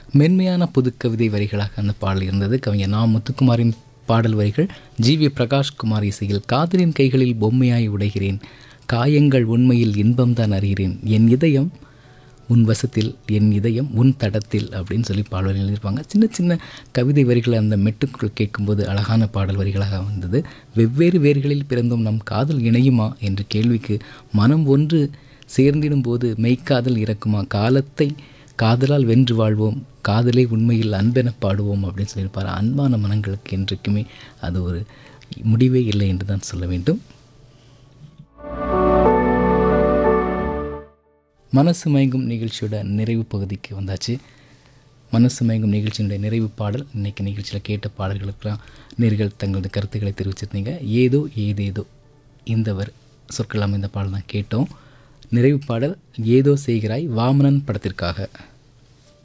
மென்மையான புதுக்கவிதை வரிகளாக அந்த பாடல் இருந்தது கவிஞர் நா முத்துக்குமாரின் பாடல் வரிகள் ஜி வி பிரகாஷ்குமார் இசையில் காதலின் கைகளில் பொம்மையாய் உடைகிறேன் காயங்கள் உண்மையில் இன்பம்தான் அறிகிறேன் என் இதயம் உன் வசத்தில் என் இதயம் உன் தடத்தில் அப்படின்னு சொல்லி பாடல் எழுதியிருப்பாங்க சின்ன சின்ன கவிதை வரிகளை அந்த மெட்டுக்குள் கேட்கும்போது அழகான பாடல் வரிகளாக வந்தது வெவ்வேறு வேர்களில் பிறந்தும் நம் காதல் இணையுமா என்ற கேள்விக்கு மனம் ஒன்று சேர்ந்திடும் போது மெய்க்காதல் இறக்குமா காலத்தை காதலால் வென்று வாழ்வோம் காதலே உண்மையில் அன்பென பாடுவோம் அப்படின்னு சொல்லியிருப்பார் அன்பான மனங்களுக்கு என்றைக்குமே அது ஒரு முடிவே இல்லை என்று தான் சொல்ல வேண்டும் மனசு மயங்கும் நிகழ்ச்சியோட நிறைவு பகுதிக்கு வந்தாச்சு மனசு மயங்கும் நிகழ்ச்சியினுடைய நிறைவு பாடல் இன்றைக்கி நிகழ்ச்சியில் கேட்ட பாடல்களுக்கெல்லாம் நேர்கள் தங்களது கருத்துக்களை தெரிவிச்சிருந்தீங்க ஏதோ ஏதேதோ இந்த வர் சொற்கள் அமைந்த பாடல் தான் கேட்டோம் நிறைவு பாடல் ஏதோ செய்கிறாய் வாமனன் படத்திற்காக